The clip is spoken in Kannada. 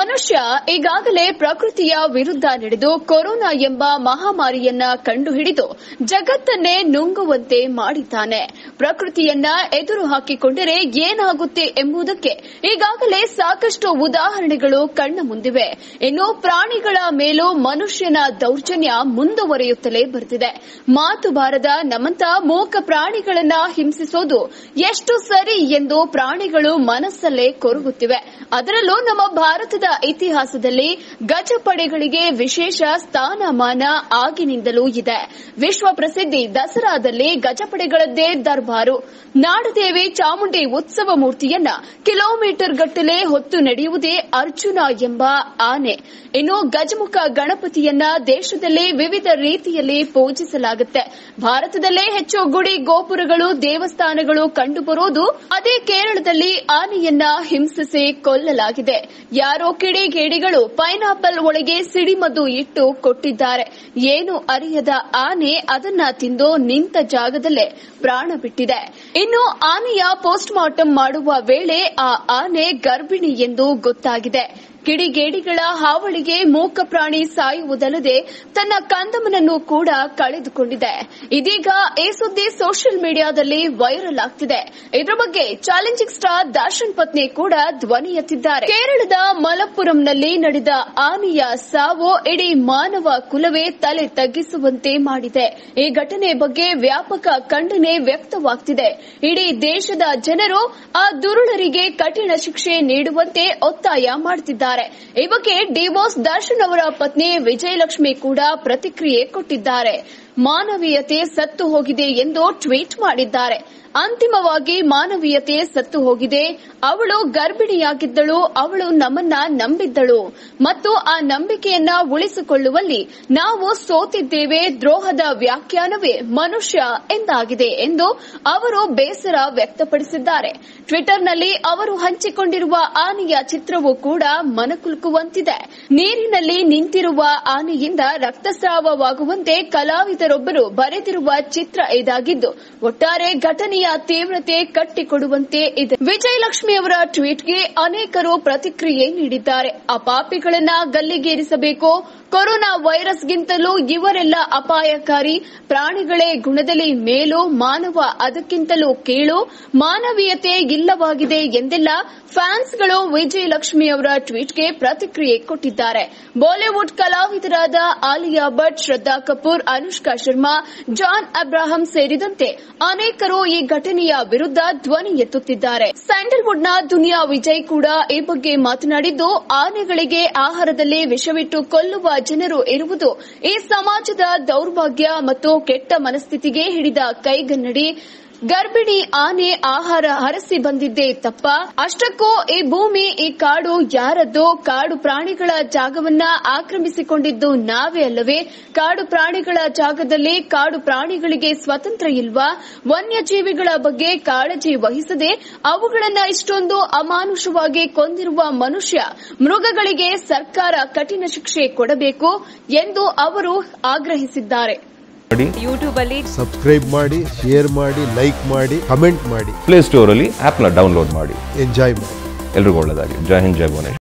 ಮನುಷ್ಯ ಈಗಾಗಲೇ ಪ್ರಕೃತಿಯ ವಿರುದ್ಧ ನಡೆದು ಕೊರೋನಾ ಎಂಬ ಮಹಾಮಾರಿಯನ್ನ ಕಂಡುಹಿಡಿದು ಜಗತ್ತನ್ನೇ ನುಂಗುವಂತೆ ಮಾಡಿದ್ದಾನೆ ಪ್ರಕೃತಿಯನ್ನ ಎದುರು ಹಾಕಿಕೊಂಡರೆ ಏನಾಗುತ್ತೆ ಎಂಬುದಕ್ಕೆ ಈಗಾಗಲೇ ಸಾಕಷ್ಟು ಉದಾಹರಣೆಗಳು ಕಣ್ಣ ಮುಂದಿವೆ ಇನ್ನು ಪ್ರಾಣಿಗಳ ಮೇಲೂ ಮನುಷ್ಯನ ದೌರ್ಜನ್ಯ ಮುಂದುವರಿಯುತ್ತಲೇ ಬರುತ್ತಿದೆ ಮಾತು ಬಾರದ ನಮ್ಮಂತ ಮೂಕ ಪ್ರಾಣಿಗಳನ್ನ ಹಿಂಸಿಸೋದು ಎಷ್ಟು ಸರಿ ಎಂದು ಪ್ರಾಣಿಗಳು ಮನಸ್ಸಲ್ಲೇ ಕೊರಗುತ್ತಿವೆ ಅದರಲ್ಲೂ ನಮ್ಮ ಭಾರತದ ಇತಿಹಾಸದಲ್ಲಿ ಗಜಪಡೆಗಳಿಗೆ ವಿಶೇಷ ಸ್ಥಾನಮಾನ ಆಗಿನಿಂದಲೂ ಇದೆ ವಿಶ್ವ ಪ್ರಸಿದ್ಧಿ ದಸರಾದಲ್ಲಿ ಗಜಪಡೆಗಳದ್ದೇ ದರ್ಬಾರು ನಾಡದೇವಿ ಚಾಮುಂಡಿ ಉತ್ಸವ ಮೂರ್ತಿಯನ್ನ ಕಿಲೋಮೀಟರ್ ಗಟ್ಟಲೆ ಹೊತ್ತು ನಡೆಯುವುದೇ ಅರ್ಜುನ ಎಂಬ ಆನೆ ಇನ್ನು ಗಜಮುಖ ಗಣಪತಿಯನ್ನ ದೇಶದಲ್ಲಿ ವಿವಿಧ ರೀತಿಯಲ್ಲಿ ಪೂಜಿಸಲಾಗುತ್ತೆ ಭಾರತದಲ್ಲೇ ಹೆಚ್ಚು ಗುಡಿ ಗೋಪುರಗಳು ದೇವಸ್ಥಾನಗಳು ಕಂಡುಬರುವುದು ಅದೇ ಕೇರಳದಲ್ಲಿ ಆನೆಯನ್ನ ಹಿಂಸಿಸಿ ಕೊಲ್ಲಲಾಗಿದೆ ಯಾರೋ ಕಿಡಿಗೇಡಿಗಳು ಪೈನಾಪಲ್ ಒಳಗೆ ಸಿಡಿಮದ್ದು ಇಟ್ಟು ಕೊಟ್ಟಿದ್ದಾರೆ ಏನು ಅರಿಯದ ಆನೆ ಅದನ್ನ ತಿಂದು ನಿಂತ ಜಾಗದಲ್ಲೇ ಪ್ರಾಣ ಬಿಟ್ಟಿದೆ ಇನ್ನು ಆನೆಯ ಪೋಸ್ಟ್ ಮಾರ್ಟಂ ಮಾಡುವ ವೇಳೆ ಆ ಆನೆ ಗರ್ಭಿಣಿ ಎಂದು ಗೊತ್ತಾಗಿದೆ ಕಿಡಿಗೇಡಿಗಳ ಹಾವಳಿಗೆ ಮೂಕ ಪ್ರಾಣಿ ಸಾಯುವುದಲ್ಲದೆ ತನ್ನ ಕಂದಮನನ್ನು ಕೂಡ ಕಳೆದುಕೊಂಡಿದೆ ಇದೀಗ ಈ ಸುದ್ದಿ ಸೋಷಿಯಲ್ ಮೀಡಿಯಾದಲ್ಲಿ ವೈರಲ್ ಆಗ್ತಿದೆ ಇದರ ಬಗ್ಗೆ ಚಾಲೆಂಜಿಂಗ್ ಸ್ಟಾರ್ ದರ್ಶನ್ ಪತ್ನಿ ಕೂಡ ಧ್ವನಿ ಎತ್ತಿದ್ದಾರೆ ಕೇರಳದ ಮಲಪ್ಪುರಂನಲ್ಲಿ ನಡೆದ ಆನೆಯ ಸಾವು ಇಡೀ ಮಾನವ ಕುಲವೇ ತಲೆ ತಗ್ಗಿಸುವಂತೆ ಮಾಡಿದೆ ಈ ಘಟನೆ ಬಗ್ಗೆ ವ್ಯಾಪಕ ಖಂಡನೆ ವ್ಯಕ್ತವಾಗ್ತಿದೆ ಇಡೀ ದೇಶದ ಜನರು ಆ ದುರುಳರಿಗೆ ಕಠಿಣ ಶಿಕ್ಷೆ ನೀಡುವಂತೆ ಒತ್ತಾಯ ಮಾಡುತ್ತಿದ್ದಾರೆ ಈ ಬಗ್ಗೆ ಡಿವೋರ್ಸ್ ದರ್ಶನ್ ಅವರ ಪತ್ನಿ ವಿಜಯಲಕ್ಷ್ಮಿ ಕೂಡ ಪ್ರತಿಕ್ರಿಯೆ ಕೊಟ್ಟಿದ್ದಾರೆ ಮಾನವೀಯತೆ ಸತ್ತು ಹೋಗಿದೆ ಎಂದು ಟ್ವೀಟ್ ಮಾಡಿದ್ದಾರೆ ಅಂತಿಮವಾಗಿ ಮಾನವೀಯತೆ ಸತ್ತು ಹೋಗಿದೆ ಅವಳು ಗರ್ಭಿಣಿಯಾಗಿದ್ದಳು ಅವಳು ನಮ್ಮನ್ನ ನಂಬಿದ್ದಳು ಮತ್ತು ಆ ನಂಬಿಕೆಯನ್ನ ಉಳಿಸಿಕೊಳ್ಳುವಲ್ಲಿ ನಾವು ಸೋತಿದ್ದೇವೆ ದ್ರೋಹದ ವ್ಯಾಖ್ಯಾನವೇ ಮನುಷ್ಯ ಎಂದಾಗಿದೆ ಎಂದು ಅವರು ಬೇಸರ ವ್ಯಕ್ತಪಡಿಸಿದ್ದಾರೆ ಟ್ವಿಟರ್ನಲ್ಲಿ ಅವರು ಹಂಚಿಕೊಂಡಿರುವ ಆನೆಯ ಚಿತ್ರವೂ ಕೂಡ ಮನಕುಲುಕುವಂತಿದೆ ನೀರಿನಲ್ಲಿ ನಿಂತಿರುವ ಆನೆಯಿಂದ ರಕ್ತಸ್ರಾವವಾಗುವಂತೆ ಕಲಾವಿದರೊಬ್ಬರು ಬರೆದಿರುವ ಚಿತ್ರ ಇದಾಗಿದ್ದು ಒಟ್ಟಾರೆ ಘಟನೆಯ ತೀವ್ರತೆ ಕಟ್ಟಿಕೊಡುವಂತೆ ಇದೆ ವಿಜಯಲಕ್ಷ್ಮಿ ಅವರ ಟ್ವೀಟ್ಗೆ ಅನೇಕರು ಪ್ರತಿಕ್ರಿಯೆ ನೀಡಿದ್ದಾರೆ ಆ ಪಾಪಿಗಳನ್ನ ಗಲ್ಲಿಗೇರಿಸಬೇಕು ಕೊರೋನಾ ವೈರಸ್ಗಿಂತಲೂ ಇವರೆಲ್ಲ ಅಪಾಯಕಾರಿ ಪ್ರಾಣಿಗಳೇ ಗುಣದಲ್ಲಿ ಮೇಲು ಮಾನವ ಅದಕ್ಕಿಂತಲೂ ಕೀಳು ಮಾನವೀಯತೆ ಇಲ್ಲವಾಗಿದೆ ಎಂದೆಲ್ಲ ಫ್ಯಾನ್ಸ್ಗಳು ವಿಜಯಲಕ್ಷ್ಮಿ ಅವರ ಟ್ವೀಟ್ಗೆ ಪ್ರತಿಕ್ರಿಯೆ ಕೊಟ್ಟಿದ್ದಾರೆ ಬಾಲಿವುಡ್ ಕಲಾವಿದರಾದ ಆಲಿಯಾ ಭಟ್ ಶ್ರದ್ಧಾ ಕಪೂರ್ ಅನುಷ್ಕಾ ಶರ್ಮಾ ಜಾನ್ ಅಬ್ರಾಹಂ ಸೇರಿದಂತೆ ಅನೇಕರು ಈ ಘಟನೆಯ ವಿರುದ್ಧ ಧ್ವನಿ ಎತ್ತುತ್ತಿದ್ದಾರೆ ಸ್ಯಾಂಡಲ್ವುಡ್ನ ದುನಿಯಾ ವಿಜಯ್ ಕೂಡ ಈ ಬಗ್ಗೆ ಮಾತನಾಡಿದ್ದು ಆನೆಗಳಿಗೆ ಆಹಾರದಲ್ಲಿ ವಿಷವಿಟ್ಟು ಕೊಲ್ಲುವ ಜನರು ಇರುವುದು ಈ ಸಮಾಜದ ದೌರ್ಭಾಗ್ಯ ಮತ್ತು ಕೆಟ್ಟ ಮನಸ್ಥಿತಿಗೆ ಹಿಡಿದ ಕೈಗನ್ನಡಿ ಗರ್ಭಿಣಿ ಆನೆ ಆಹಾರ ಹರಸಿ ಬಂದಿದ್ದೇ ತಪ್ಪ ಅಷ್ಟಕ್ಕೂ ಈ ಭೂಮಿ ಈ ಕಾಡು ಯಾರದ್ದು ಕಾಡು ಪ್ರಾಣಿಗಳ ಜಾಗವನ್ನ ಆಕ್ರಮಿಸಿಕೊಂಡಿದ್ದು ನಾವೇ ಅಲ್ಲವೇ ಕಾಡು ಪ್ರಾಣಿಗಳ ಜಾಗದಲ್ಲಿ ಕಾಡು ಪ್ರಾಣಿಗಳಿಗೆ ಸ್ವತಂತ್ರ ಇಲ್ವಾ ವನ್ಯಜೀವಿಗಳ ಬಗ್ಗೆ ಕಾಳಜಿ ವಹಿಸದೆ ಅವುಗಳನ್ನ ಇಷ್ಟೊಂದು ಅಮಾನುಷವಾಗಿ ಕೊಂದಿರುವ ಮನುಷ್ಯ ಮೃಗಗಳಿಗೆ ಸರ್ಕಾರ ಕಠಿಣ ಶಿಕ್ಷೆ ಕೊಡಬೇಕು ಎಂದು ಅವರು ಆಗ್ರಹಿಸಿದ್ದಾರೆ ಮಾಡಿ ಯೂಟ್ಯೂಬ್ ಅಲ್ಲಿ ಸಬ್ಸ್ಕ್ರೈಬ್ ಮಾಡಿ ಶೇರ್ ಮಾಡಿ ಲೈಕ್ ಮಾಡಿ ಕಮೆಂಟ್ ಮಾಡಿ ಪ್ಲೇ ಸ್ಟೋರಲ್ಲಿ ಆ್ಯಪ್ನ ಡೌನ್ಲೋಡ್ ಮಾಡಿ ಎಂಜಾಯ್ ಮಾಡಿ ಎಲ್ರಿಗೂ ಒಳ್ಳೆಯದಾಗಲಿ ಜೈ ಹಿಂದ್ ಜೈ ಭುವನೇಶ್ವರ್